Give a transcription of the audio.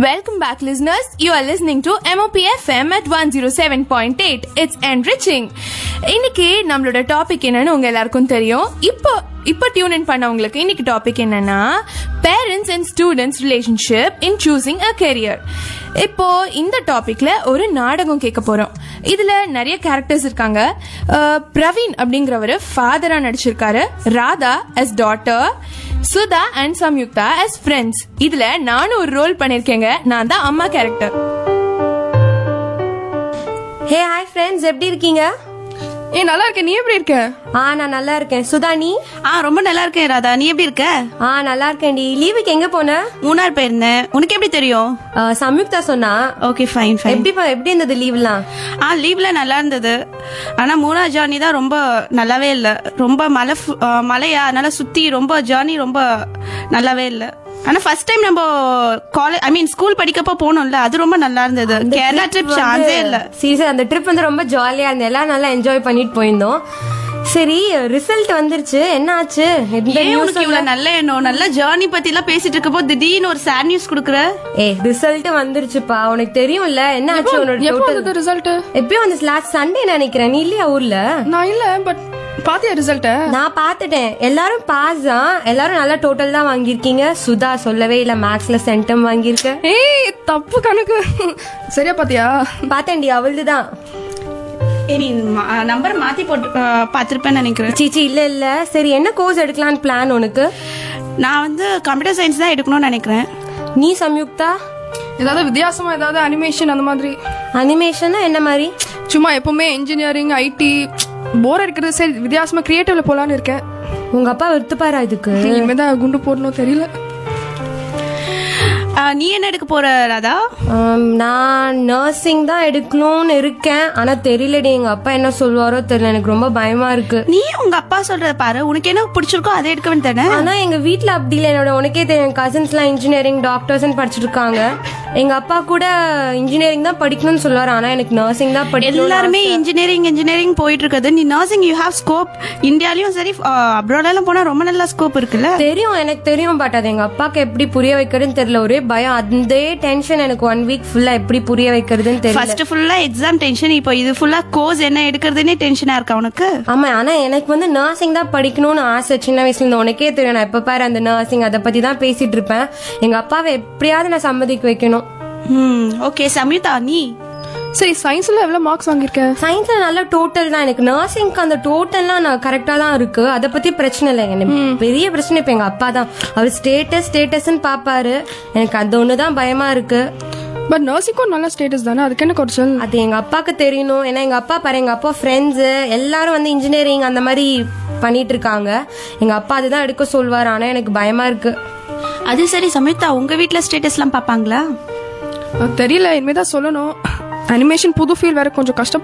Welcome back, listeners. You are listening to MOP FM at 107.8. It's enriching. இன்னைக்கு நம்மளோட topic என்னன்னு உங்க எல்லாருக்கும் தெரியும் இப்போ இப்போ டியூன் இன் பண்ணவங்களுக்கு இன்னைக்கு டாபிக் என்னன்னா parents and students relationship in choosing a career இப்போ இந்த டாபிக்ல ஒரு நாடகம் கேட்க போறோம் இதுல நிறைய கேரக்டர்ஸ் இருக்காங்க அஹ், பிரவீன் அப்படிங்கிறவர் ஃபாதரா நடிச்சிருக்காரு Radha as daughter Sudha and Samyuktha as friends இதுல நானும் ஒரு ரோல் பண்ணிருக்கேங்க நான் தான் அம்மா கேரக்டர் ஹே ஹாய் ஃப்ரெண்ட்ஸ் எப்படி இருக்கீங்க ஏ நல்லா இருக்கேன் நீ எப்படி இருக்க ஆ நான் நல்லா இருக்கேன் சுதா நீ ஆ ரொம்ப நல்லா இருக்கேன் ராதா நீ எப்படி இருக்க ஆ நல்லா இருக்கேன்டி லீவுக்கு எங்க போன மூணார் போயிருந்தேன் உனக்கு எப்படி தெரியும் ஆ, சம்யுக்தா சொன்னா ஓகே ஃபைன் ஃபைன் எப்படி ப- எப்படி இருந்தது லீவ்லாம் ஆ லீவ்ல நல்லா இருந்தது ஆனா மூணார் ஜேர்னி தான் ரொம்ப நல்லாவே இல்ல ரொம்ப மலை ஃபு- ஆ, மலையா அதனால சுத்தி ரொம்ப ஜேர்னி ரொம்ப நல்லாவே இல்ல ஆனா ஃபர்ஸ்ட் டைம் நம்ம காலேஜ் ஐ மீன் ஸ்கூல் படிக்கப்போ போனோம்ல அது ரொம்ப நல்லா இருந்தது கேரளா ட்ரிப் சான்ஸே இல்ல சீரியஸா அந்த ட்ரிப் வந்து ரொம்ப ஜாலியா இருந்தது எல்லாம் நல்லா என்ஜாய் பண்ணிட்டு போயிருந்தோம் சரி ரிசல்ட் வந்துருச்சு என்ன ஆச்சு எந்த ஏன் நியூஸ் உனக்கு இவ்வளவு நல்ல எண்ணம் நல்ல ஜேர்னி பத்தி எல்லாம் பேசிட்டு இருக்கப்போ திடீர்னு ஒரு சேட் நியூஸ் குடுக்குற ஏ ரிசல்ட் வந்துருச்சுப்பா உனக்கு தெரியும்ல என்ன ஆச்சு உன்னோட எப்போ total- வந்தது ரிசல்ட் எப்பயும் வந்து லாஸ்ட் சண்டே நினைக்கிறேன் நீ இல்லையா ஊர்ல நான் இல்ல பட் பாத்தியா ரிசல்ட்ட நான் பார்த்துட்டேன் எல்லாரும் பாஸ் தான் எல்லாரும் நல்ல டோட்டல் தான் வாங்கியிருக்கீங்க சுதா சொல்லவே இல்ல மேக்ஸ்ல சென்டம் வாங்கியிருக்க ஏய் தப்பு கணக்கு சரியா பாத்தியா பார்த்தேன்டி அவளுது தான் ஏய், நீ நம்பர் மாத்தி போட்டு ஆ, பார்த்திருப்பேன்னு நினைக்கிறேன் சீச்சி இல்ல இல்ல சரி என்ன கோர்ஸ் எடுக்கலாம்னு பிளான் உனக்கு நான் வந்து கம்ப்யூட்டர் சயின்ஸ் தான் எடுக்கணும்னு நினைக்கிறேன் நீ சம்யுக்தா ஏதாவது வித்தியாசமா ஏதாவது அனிமேஷன் அந்த மாதிரி அனிமேஷனா என்ன மாதிரி சும்மா எப்பவுமே இன்ஜினியரிங் ஐடி போர் அடிக்கிறது சரி வித்தியாசமா கிரியேட்டிவ்ல போலான்னு இருக்கேன் உங்க அப்பா விருத்துப்பாரா இதுக்கு இனிமேதான் குண்டு போடணும் தெரியல ஆ, நீ என்ன எடுக்க போற ராதா ஆம், நான் நர்சிங் தான் எடுக்கணும்னு இருக்கேன் ஆனா தெரியலடி எங்க அப்பா என்ன சொல்லுவாரோ தெரியல எனக்கு ரொம்ப பயமா இருக்கு நீ உங்க அப்பா சொல்றத பாரு உனக்கு என்ன பிடிச்சிருக்கோ அதை எடுக்க வேண்டியதானே ஆனா எங்க வீட்ல அப்படி இல்லை என்னோட உனக்கே தெரியும் கசின்ஸ் எல்லாம் இன்ஜினியரிங் டாக்டர்ஸ் படிச்சிட்டு இருக்காங்க எங்க அப்பா கூட இன்ஜினியரிங் தான் படிக்கணும்னு சொல்லுவாரு ஆனா எனக்கு நர்சிங் தான் படிக்கணும் எல்லாருமே இன்ஜினியரிங் இன்ஜினியரிங் போயிட்டு இருக்குது நீ நர்சிங் யூ ஹேவ் ஸ்கோப் இந்தியாலயும் சரி அப்ராட் எல்லாம் போனா ரொம்ப நல்ல ஸ்கோப் இருக்குல்ல தெரியும் எனக்கு தெரியும் பட் அது எங்க அப்பாக்கு எப்படி புரிய வைக்கிறதுன்னு தெரியல ஒரே பயம் அந்த டென்ஷன் எனக்கு ஒன் வீக் ஃபுல்லா எப்படி புரிய வைக்கிறதுன்னு தெரியல ஃபர்ஸ்ட் ஃபுல்லா எக்ஸாம் டென்ஷன் இப்போ இது ஃபுல்லா கோர்ஸ் என்ன எடுக்கிறதுனே டென்ஷனா இருக்கா உனக்கு ஆமா ஆனா எனக்கு வந்து நர்சிங் தான் படிக்கணும்னு ஆசை சின்ன வயசுல இருந்து உனக்கே தெரியும் நான் எப்ப பாரு அந்த நர்சிங் அதை பத்தி தான் பேசிட்டு இருப்பேன் எங்க அப்பாவை எப்படியாவது நான் சம்மதிக்க வைக்கணும் ம் ஓகே சம்யுதா நீ சரி சயின்ஸ்ல எவ்வளவு மார்க்ஸ் வாங்கியிருக்க சயின்ஸ்ல நல்ல டோட்டல் தான் எனக்கு நர்சிங்க்கு அந்த டோட்டல்லாம் நான் கரெக்டா தான் இருக்கு அதை பத்தி பிரச்சனை இல்லை எனக்கு பெரிய பிரச்சனை இப்ப எங்க அப்பா தான் அவர் ஸ்டேட்டஸ் ஸ்டேட்டஸ்ன்னு பாப்பாரு எனக்கு அது ஒண்ணுதான் பயமா இருக்கு பட் நர்சிங்கும் நல்ல ஸ்டேட்டஸ் தானே அதுக்கு என்ன குறைச்சல் அது எங்க அப்பாக்கு தெரியணும் ஏன்னா எங்க அப்பா பாரு எங்க அப்பா ஃப்ரெண்ட்ஸ் எல்லாரும் வந்து இன்ஜினியரிங் அந்த மாதிரி பண்ணிட்டு இருக்காங்க எங்க அப்பா அதுதான் எடுக்க சொல்வாரு ஆனா எனக்கு பயமா இருக்கு அது சரி சம்யுக்தா உங்க வீட்ல ஸ்டேட்டஸ் எல்லாம் பாப்பாங்களா அது தெரியல இனிமேதான் சொல்லணும் அனிமேஷன் புது ஃபீல் வேற கொஞ்சம் கஷ்டம்